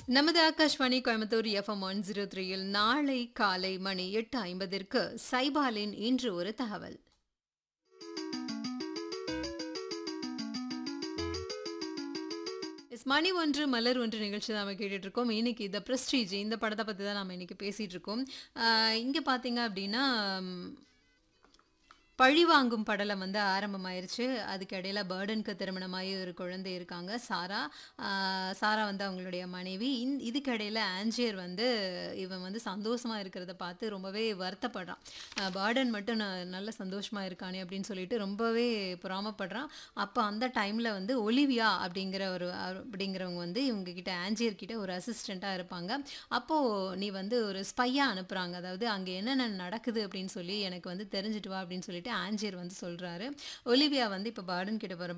நமது Akashvani Coimbatore FM one zero த்ரீயில் நாளை காலை மணி எட்டு ஐம்பதிற்கு சைபாலின் இன்று ஒரு தகவல் எஸ் மணி ஒன்று மலர் ஒன்று நிகழ்ச்சி தான் நம்ம கேட்டுட்டு இருக்கோம் இன்னைக்கு இந்த பிரஸ்டீஜ் இந்த படத்தை பற்றி தான் நம்ம இன்னைக்கு பேசிட்டு இருக்கோம் இங்கே பார்த்தீங்க அப்படின்னா ம், பழிவாங்கும் படலம் வந்து ஆரம்பமாயிருச்சு அதுக்கு இடையில பேர்டனுக்கு திருமணமாகி ஒரு குழந்தை இருக்காங்க சாரா ஆஹ் சாரா வந்து அவங்களுடைய மனைவி இந் இதுக்கு இடையில ஆன்ஜியர் வந்து இவன் வந்து சந்தோஷமா இருக்கிறத பார்த்து ரொம்பவே வருத்தப்படுறான் ஆஹ் பேர்டன் மட்டும் ந- நல்ல சந்தோஷமா இருக்கானே அப்படின்னு சொல்லிட்டு ரொம்பவே பொறாமப்படுறான் அப்போ அந்த டைம்ல வந்து ஒலிவியா அப்படிங்கிற ஒரு அவர் அப்படிங்கிறவங்க வந்து இவங்க கிட்ட ஆன்ஜியர் கிட்ட ஒரு அசிஸ்டண்ட்டாக இருப்பாங்க அப்போ நீ வந்து ஒரு ஸ்பையா அனுப்புறாங்க அதாவது அங்கே என்னென்ன நடக்குது அப்படின்னு சொல்லி எனக்கு வந்து தெரிஞ்சுட்டு வா அப்படின்னு சொல்லிட்டு ஆன்ஜியர் வந்து சொல்றாரு ஒலிவியா வந்து இப்போ பார்டன் கிட்ட வர